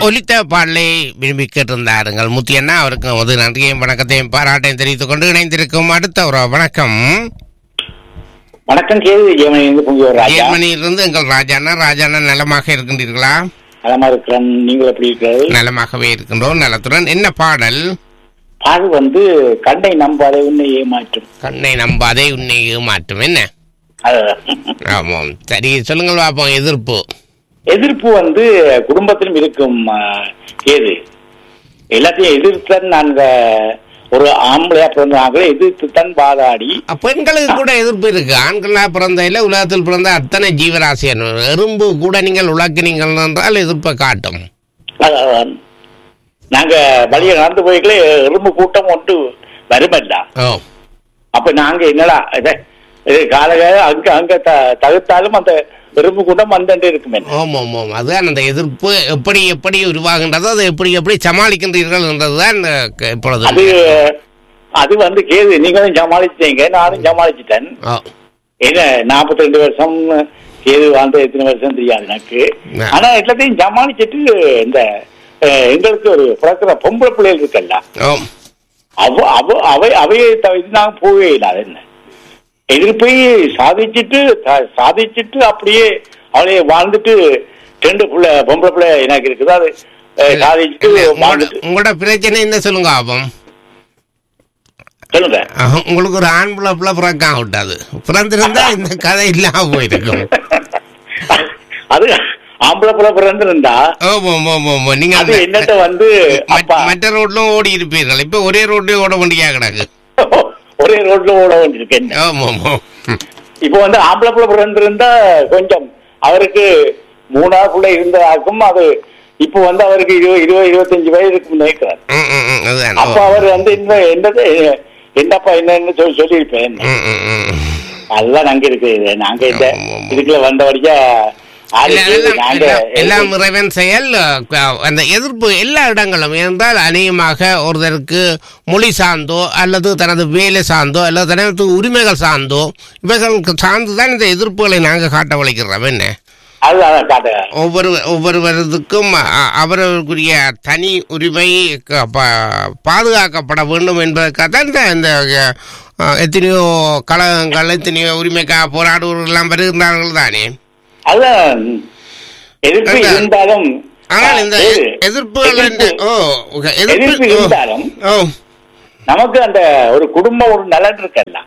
ஒலித்த பாடலை விரும்பி கேட்டிருந்தாருங்கள் முத்தியண்ணா அவருக்கு ஒரு நன்றியையும் வணக்கத்தையும் பாராட்டையும் தெரிவித்துக் கொண்டு இணைந்திருக்கும் அடுத்த ஒரு வணக்கம் வணக்கம் கேள்வி ஜெயமணி பொங்கியோர் ராஜா ஜெர்மனியிலிருந்து எங்கள் ராஜாண்ணா ராஜாண்ணா நலமாக இருக்கின்றீர்களா நலமா இருக்கிறேன் நீங்கள் எப்படி இருக்கிறது நலமாகவே இருக்கின்றோம் நலத்துடன் என்ன பாடல் அது வந்து கண்ணை நம்பாத உன்னை ஏமாற்றும் கண்ணை நம்பாதே உன்னை ஏமாற்றும் என்ன அதுதான். ஆமாம் சரி சொல்லுங்கள் பார்ப்போம் எதிர்ப்பு எதிர்ப்பு வந்து குடும்பத்திலும் இருக்கும் ஆ, கேது எல்லாத்தையும் எதிர்த்தான் நாங்க ஒரு ஆம்பளையா பிறந்தாங்களே எதிர்த்து தான் வாதாடி பெண்களுக்கு கூட எதிர்ப்பு இருக்கு ஆண்களா பிறந்த இல்ல உலகத்தில் பிறந்த அத்தனை ஜீவராசி எறும்பு கூட நீங்கள் உலக்கினீங்கள் என்றால் எதிர்ப்பை காட்டும் அதான். நாங்க வழிய நடந்து போய்களே எறும்பு கூட்டம் ஒன்று வருமல்ல ஓ அப்ப நாங்க என்னடா இத இது காலகால அங்க அங்க த- தவிர்த்தாலும் அந்த எறும்பு கூட்டம் வந்துட்டு இருக்குமே ஆமாம் ஆமாம் அதுதான் அந்த எதிர்ப்பு எப்படி எப்படி உருவாகின்றதோ அதை எப்படி எப்படி சமாளிக்கின்றீர்கள் என்றதுதான் அஹ், இப்பொழுது அது அது வந்து கேது நீங்களும் சமாளிச்சிட்டீங்க நானும் சமாளிச்சிட்டேன் ஓ ஏன்னா நாற்பத்தி ரெண்டு வருஷம் கேது வாழ்ந்த எத்தனை வருஷம் தெரியாது எனக்கு ஆ. ஆனா எல்லாத்தையும் சமாளிச்சிட்டு இந்த அஹ், எங்களுக்கு ஒரு பிறக்கிற பொம்பளை பிள்ளைகள் இருக்கல்ல ஓ அவ அவ அவை அவையை தவிர்த்து நாங்க போகவே இல்லை அது என்ன எதிர்ப்பை சாதிச்சுட்டு சா- சாதிச்சுட்டு அப்படியே அவளைய வாழ்ந்துட்டு ரெண்டு பிள்ளை பொம்பளை பிள்ளை எனக்கு இருக்குது அது அஹ், சாதிச்சுட்டு இல்ல, உங்களோட வாழ்ந்துட்டு உங்களோட பிரச்சனை என்ன சொல்லுங்க ஆபம் சொல்லுங்க அஹ், உங்களுக்கு ஒரு ஆண் பிள்ளை பிள்ளை பிறக்காம விட்டாது பிறந்திருந்தா இந்த கதை இல்லாம போயிருக்கும் அது ஆம்பளை பிள்ளை பிறந்திருந்தா ஆமாம் ஆமாம் ஆமாம் நீங்க அது அந்த- என்னட்ட வந்து மற்ற- அப்பா மற்ற ரோட்ல ஓடி இருப்பீர்கள் இப்ப ஒரே ரோட்லயே ஓட வேண்டியா கிடக்கு ஒரே ரோட்ல ஓட வேண்டியிருக்கேன் ஆமா ஆமா ம். இப்போ வந்து ஆம்பளை பிள்ளை பிறந்திருந்தா கொஞ்சம் அவருக்கு மூணாவது பிள்ளை இருந்ததாக்கும் அது இப்போ வந்து அவருக்கு இருபது இருபது இருபத்தஞ்சு வயது இருக்கும் நினைக்கிறார் ம், ம், ம், அதுதான். அப்ப அவர் வந்து என்ன என்னது என்னப்பா என்னன்னு சொல்லி சொல்லியிருப்பேன் ம், ம், ம். அதுதான் அங்க இருக்கு இது. நாங்க இந்த ஆமா, ஆமா. இதுக்குள்ள வந்தபடியா இல்ல, ஆளுக்கு எல்லாம் நாங்க எல்லாம் எல்லாம் இறைவன் செயல் அஹ், அந்த எதிர்ப்பு எல்லா இடங்களும் என்றால் அநேகமாக ஒருத்தருக்கு மொழி சார்ந்தோ அல்லது தனது வேலை சார்ந்தோ அல்லது தனது உரிமைகள் சார்ந்தோ இவைகளுக்கு சார்ந்துதான் இந்த எதிர்ப்புகளை நாங்கள் காட்ட வளைக்கிறோம் என்ன அதுதான் காட்ட ஒவ்வொரு ஒவ்வொருவருக்கும் அ- அவரவருக்குரிய தனி உரிமை க- ப- பாதுகாக்கப்பட வேண்டும் என்பதற்காக தான் இந்த இந்த அ, எத்தனையோ கழகங்கள் எத்தனையோ உரிமைக்காக போராடுவர்கள் எல்லாம் வருகின்றார்கள் தானே அதுதான் எதிர்ப்பு அதான். இருந்தாலும் ஆனால் இந்த ஏது? எ- எதிர்ப்புகள் என்று- எதிர்ப்பு- ஓ ஓகே, எதிர்ப்பு எதிர்ப்பு ஓ, இருந்தாலும் ஓ நமக்கு அந்த ஒரு குடும்பம் ஒரு நலன் இருக்கல்ல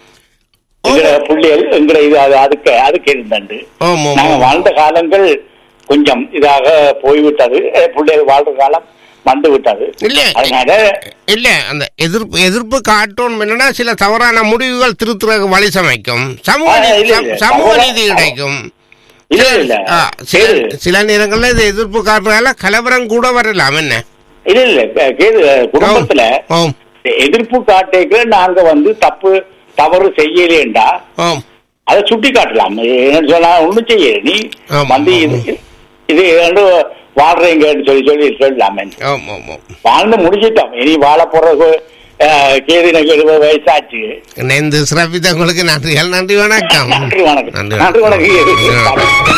ஓ. எங்கட பிள்ளைகள் எங்கட இது அது அதுக்கு அதுக்கு இருந்தண்டு ஓம் ஓம் நாங்க ஓம். வாழ்ந்த காலங்கள் கொஞ்சம் இதாக போய்விட்டது அஹ் பிள்ளைகள் வாழ்ற காலம் வந்து விட்டது இல்ல அதனால இல்ல அந்த எதிர்ப்பு எதிர்ப்பு காட்டணும் என்னன்னா சில தவறான முடிவுகள் திருத்துறதுக்கு வழி சமைக்கும் சமூக ஆ, நீதி- இல்ல, சம- இல்ல. சமூக தவறா- நீதி கிடைக்கும் இல்ல இல்ல ஆ, சில கேது சில நேரங்கள்ல இது எதிர்ப்பு காட்டுறதால கலவரம் கூட வரலாம் என்ன இல்ல இல்ல கே- கேது குடும்பத்துல ஓம் எதிர்ப்பு காட்டேக்கு நாங்க வந்து தப்பு தவறு செய்யலேண்டா ஓம் அதை சுட்டி காட்டலாம் என்னன்னு சொன்னா ஒண்ணும் செய்ய நீ ஆமா, வந்து ஆமா, இது இது வந்து வாழ்றீங்கன்னு சொல்லி சொல்லி சொல்லலாமே ஓம் ஓம் ஓம் வாழ்ந்து முடிச்சிட்டோம் இனி வாழ போறது கேது எனக்கு எழுபது வயசாச்சு இணைந்து சிறப்பித்தவங்களுக்கு நன்றிகள் நன்றி வணக்கம் நன்றி வணக்கம் நன்றி நன்றி வணக்கம் வணக்கம்